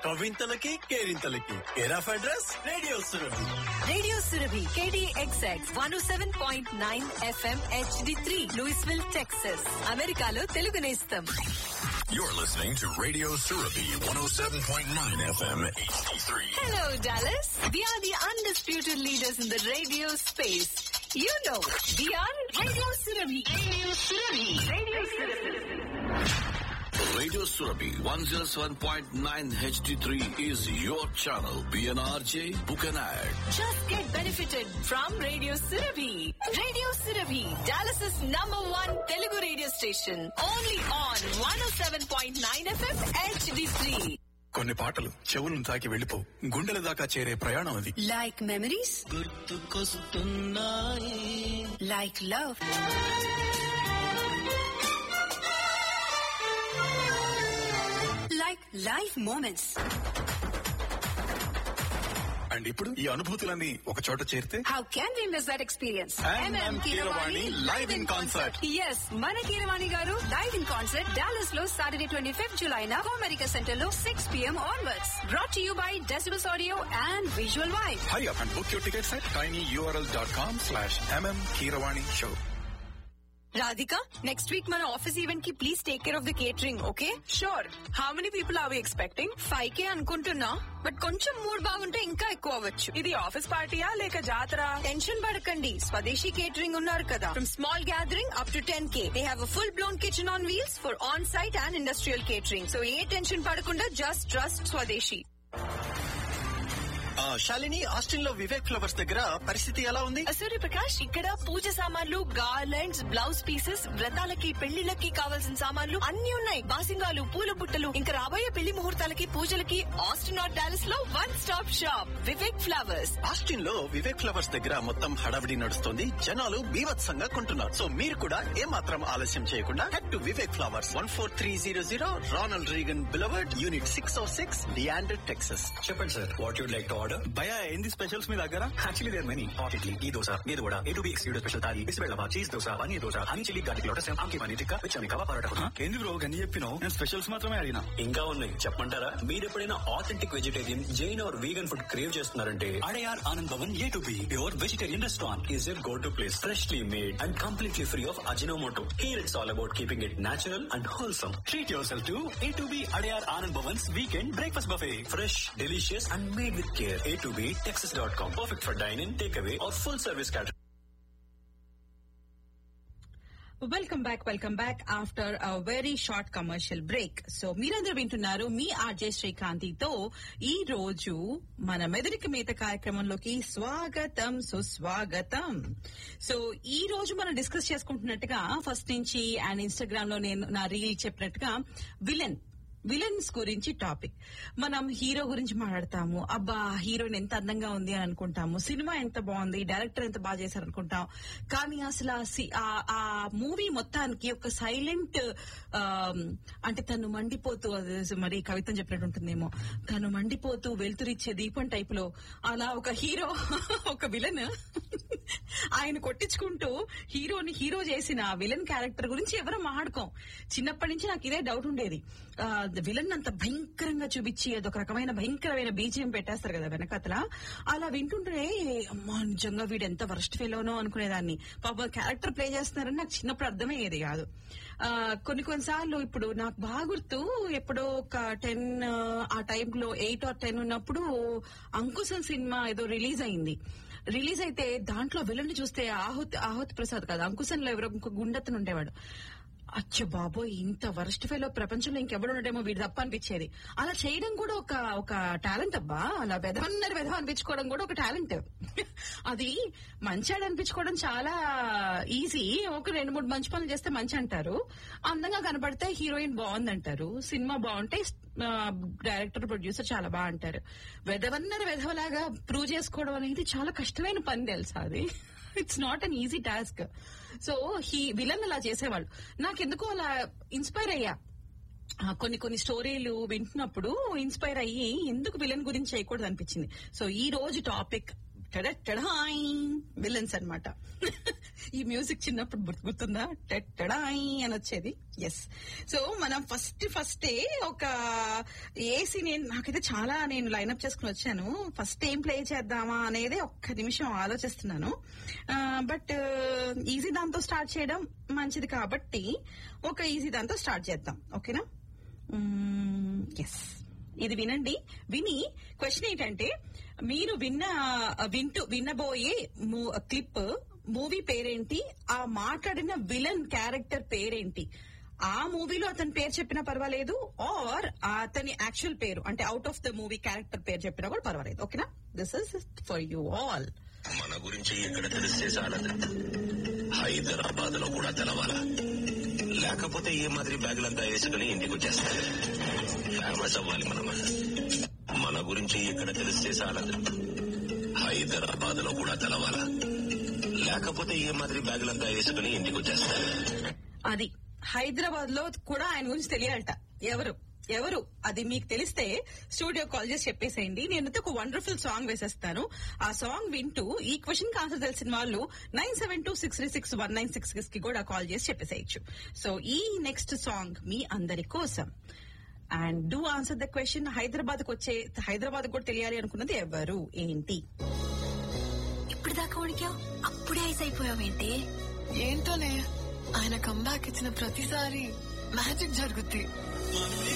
కవింతలకి కేరింతలకి care of address radio Surabhi radio Surabhi KDXX one seven point nine FM HD three Louisville Texas అమెరికాలో తెలుగు నేస్తం You're listening to Radio Surabhi 107.9 FM HD3. Hello, Dallas. We are the undisputed leaders in the radio space. You know, we are Radio Surabhi. Radio Surabhi. Radio Surabhi. Radio Surabhi 107.9 HD3 is your channel. PNRJ, book an ad. Just get benefited from Radio Surabhi. Radio Surabhi, Dallas's number one Telugu radio station. Only on 107.9 FM HD3. కొన్ని పాటలు చెవులను తాకి వెళ్ళిపో గుండెల దాకా చేరే ప్రయాణం అది Like memories? Like love? Like life moments. And ఇప్పుడు ఈ అనుభూతులన్నీ ఒక చోట చేరితే How can we miss that experience? MM Keeravani live in concert. Yes, మన Keeravani garu live in concert Dallas లో సాటర్డే ట్వంటీ ఫిఫ్త్ జులై నా అమెరికా సెంటర్ లో six PM onwards brought you by decibels audio and visual vibe high up and book your tickets at tiny URL dot com slash MM Keeravani show Radhika next week మన office event కి please take care of the catering okay sure how many people are we expecting five K అనుకుంటున్నా but కొంచెం mood బాగుంటే ఇంకా ఎక్కువ అవ్వచ్చు ఇది office పార్టీయా లేక జాతర టెన్షన్ పడకండి స్వదేశీ కేటరింగ్ ఉన్నారు కదా from small gathering up to ten K they have full blown kitchen on wheels for on site and industrial catering so ఏ టెన్షన్ పడకుండా జస్ట్ ట్రస్ట్ స్వదేశీ ఆ, శాలిని ఆస్టిన్ లో వివేక్ ఫ్లవర్స్ దగ్గర పరిస్థితి ఎలా ఉంది సూర్యప్రకాష్ ఇక్కడ పూజ సామాన్లు గార్లెండ్స్ బ్లౌజ్ పీసెస్ వ్రతాలకి పెళ్లిళ్ళకి కావాల్సిన సామాన్లు అన్ని ఉన్నాయి బాసింగాలు పూల బుట్టలు ఇంకా రాబోయే పెళ్లి ముహూర్తాలకి పూజలకి ఆస్టిన్ ఆర్ డాలస్ లో one stop shop Vivek flowers Austin లో వివేక్ ఫ్లవర్స్ దగ్గర మొత్తం హడావిడి నడుస్తుంది జనాలు బీభత్సంగా కొంటున్నారు సో మీరు కూడా ఏ మాత్రం ఆలస్యం చేయకుండా head to Vivek flowers one four three zero zero Ronald Reagan boulevard unit six o six Leander Texas చెప్పండి sir what you'd like to order భయ ఏంది స్పెషల్స్ మీ దగ్గర actually there many hot idli ఈ దోశ మీద కూడా A to B excluded special thali బిస్బెల్లవా cheese dosa paneer dosa honey chilli garlic lotus ఆమ్కి పన్నీర్ టిక్కా విచమి కవా పరోటా కూడా. ఏంది బ్రో గని చెప్పినావు నేను స్పెషల్స్ మాత్రమే అడిగినా ఇంకా ఉన్నాయి చెప్పమంటారా మీరు ఎప్పుడైనా authentic vegetarian Jain or vegan food crave చేస్తున్నారంటే Adyar Anand Bhavan A to B your vegetarian restaurant is your go to place freshly made and completely free of Ajinomoto here it's all about keeping it natural and wholesome treat yourself to A to B Adyar Anand Bhavan's weekend breakfast buffet fresh delicious and made with care A to B Texas dot com perfect for dyne in takeaway or full service cater welcome back welcome back after a very short commercial break so మీరందరూ వింటున్నారు మీ RJ శ్రీకాంతితో ఈ రోజు మన మెదడికి మేత కార్యక్రమంలోకి స్వాగతం సుస్వాగతం so ఈ రోజు మనం డిస్కస్ చేసుకుంటున్నట్టుగా ఫస్ట్ నుంచి అండ్ ఇన్స్టాగ్రామ్ లో నేను నా రీల్ చెప్పినట్టుగా విలన్ విలన్స్ గురించి టాపిక్ మనం హీరో గురించి మాట్లాడతాము అబ్బా హీరోయిన్ ఎంత అందంగా ఉంది అని అనుకుంటాము సినిమా ఎంత బాగుంది డైరెక్టర్ ఎంత బాగా చేశారు అనుకుంటాం కానీ అసలు ఆ సి- ఆ- ఆ మూవీ మొత్తానికి ఒక సైలెంట్ అంటే తను మండిపోతూ అది మరి కవితం చెప్పినట్టు ఉంటుందేమో తను మండిపోతూ వెలుతురిచ్చే దీపం టైప్ లో అలా ఒక హీరో ఒక విలన్ ఆయన కొట్టించుకుంటూ హీరోని హీరో చేసిన విలన్ క్యారెక్టర్ గురించి ఎవరో మాట్లాడుకోం చిన్నప్పటి నుంచి నాకు ఇదే డౌట్ ఉండేది విలన్ అంత భయంకరంగా చూపించి అదొక రకమైన భయంకరమైన బీజియం పెట్టేస్తారు కదా వెనకతల అలా వింటుంటే అమ్మా నిజంగా వీడు ఎంత వరస్ట్ ఫెలోనో అనుకునేదాన్ని పాప క్యారెక్టర్ ప్లే చేస్తున్నారని నాకు చిన్నప్పుడు అర్థమయ్యేది కాదు ఆ, కొన్ని కొన్నిసార్లు ఇప్పుడు నాకు బాగా గుర్తు ఎప్పుడో ఒక టెన్ ఆ టైంలో ఎయిట్ ఆర్ టెన్ ఉన్నప్పుడు అంకుశం సినిమా ఏదో రిలీజ్ అయింది రిలీజ్ అయితే దాంట్లో విలన్ చూస్తే ఆహుత్ ఆహుత్ ప్రసాద్ కాదు అంకుశంలో ఎవరో ఇంకో గుండెత్తను ఉండేవాడు అచ్చ బాబోయ్ ఇంత వరస్ట్ ఫెలో ప్రపంచంలో ఇంకెవడు ఉండడేమో వీడు తప్ప అనిపించేది అలా చేయడం కూడా ఒక ఒక టాలెంట్ అబ్బా అలా వెధవన్నర వెధవ అనిపించుకోవడం కూడా ఒక టాలెంట్ అది మంచాడు అనిపించుకోవడం చాలా ఈజీ ఒక రెండు మూడు మంచి పనులు చేస్తే మంచి అంటారు అందంగా కనబడితే హీరోయిన్ బాగుందంటారు సినిమా బాగుంటే డైరెక్టర్ ప్రొడ్యూసర్ చాలా బాగా అంటారు వెధవన్నర వెధవలాగా ప్రూవ్ చేసుకోవడం అనేది చాలా కష్టమైన పని తెలుసా అది it's not an easy task so he villain అలా చేసేవాళ్ళు నాకెందుకో అలా ఇన్స్పైర్ అయ్యా ఆ, కొన్ని కొన్ని స్టోరీలు వింటున్నప్పుడు ఇన్స్పైర్ అయ్యి ఎందుకు విలన్ గురించి చేయకూడదు అనిపించింది సో ఈ రోజు టాపిక్ విలన్స్ అన్నమాట ఈ మ్యూజిక్ చిన్నప్పుడు గుర్తు- గుర్తుందా టెట్టడాయి అని వచ్చేది ఎస్ సో మనం ఫస్ట్ ఫస్టే ఒక ఏసీ నేను నాకైతే చాలా నేను లైన్అప్ చేసుకుని వచ్చాను ఫస్ట్ ఏం ప్లే చేద్దామా అనేది ఒక్క నిమిషం ఆలోచిస్తున్నాను బట్ ఈజీ దాంతో స్టార్ట్ చేయడం మంచిది కాబట్టి ఒక ఈజీ దాంతో స్టార్ట్ చేద్దాం ఓకేనా ఎస్ ఇది వినండి విని క్వశ్చన్ ఏంటంటే మీరు విన్న వింటూ వినబోయే క్లిప్ మూవీ పేరేంటి ఆ మాట్లాడిన విలన్ క్యారెక్టర్ పేరేంటి ఆ మూవీలో అతని పేరు చెప్పినా పర్వాలేదు ఆర్ అతని యాక్చువల్ పేరు అంటే out of the movie character పేరు చెప్పినా కూడా పర్వాలేదు ఓకేనా this is for you all మన గురించి ఇక్కడ తెలిస్తే చాలదు హైదరాబాద్ లో కూడా తెలవాలా లేకపోతే ఏ మాదిరి బ్యాగులంతా వేసుకుని ఇంటికి వచ్చేస్తారు ఫేమస్ అవ్వాలి మనం మన గురించి ఇక్కడ తెలిస్తే చాలదు హైదరాబాద్ లో కూడా తెలవాలా లేకపోతే ఏ మాదిరి బ్యాగులంతా వేసుకుని ఇంటికి వచ్చేస్తారు అది హైదరాబాద్ లో కూడా ఆయన గురించి తెలియాలట ఎవరు ఎవరు అది మీకు తెలిస్తే స్టూడియో కాల్ చేసి చెప్పేసేయండి నేనైతే ఒక వండర్ఫుల్ సాంగ్ వేసేస్తాను ఆ సాంగ్ వింటూ ఈ క్వశ్చన్ ఆన్సర్ తెలిసిన వాళ్ళు nine seven two six three six one nine six కి కూడా కాల్ చేసి చెప్పేసేయచ్చు సో ఈ నెక్స్ట్ సాంగ్ మీ అందరి కోసం and do answer the question Hyderabad వచ్చే హైదరాబాద్ కూడా తెలియాలి అనుకున్నది ఎవరు ఏంటి ఇప్పుడు దాకా ఉడికావు అప్పుడే ఐస్ అయిపోయావేంటి ఏంటోనే ఆయన కంబ్యాక్ ఇచ్చిన ప్రతిసారి మ్యాజిక్ జరుగుద్ది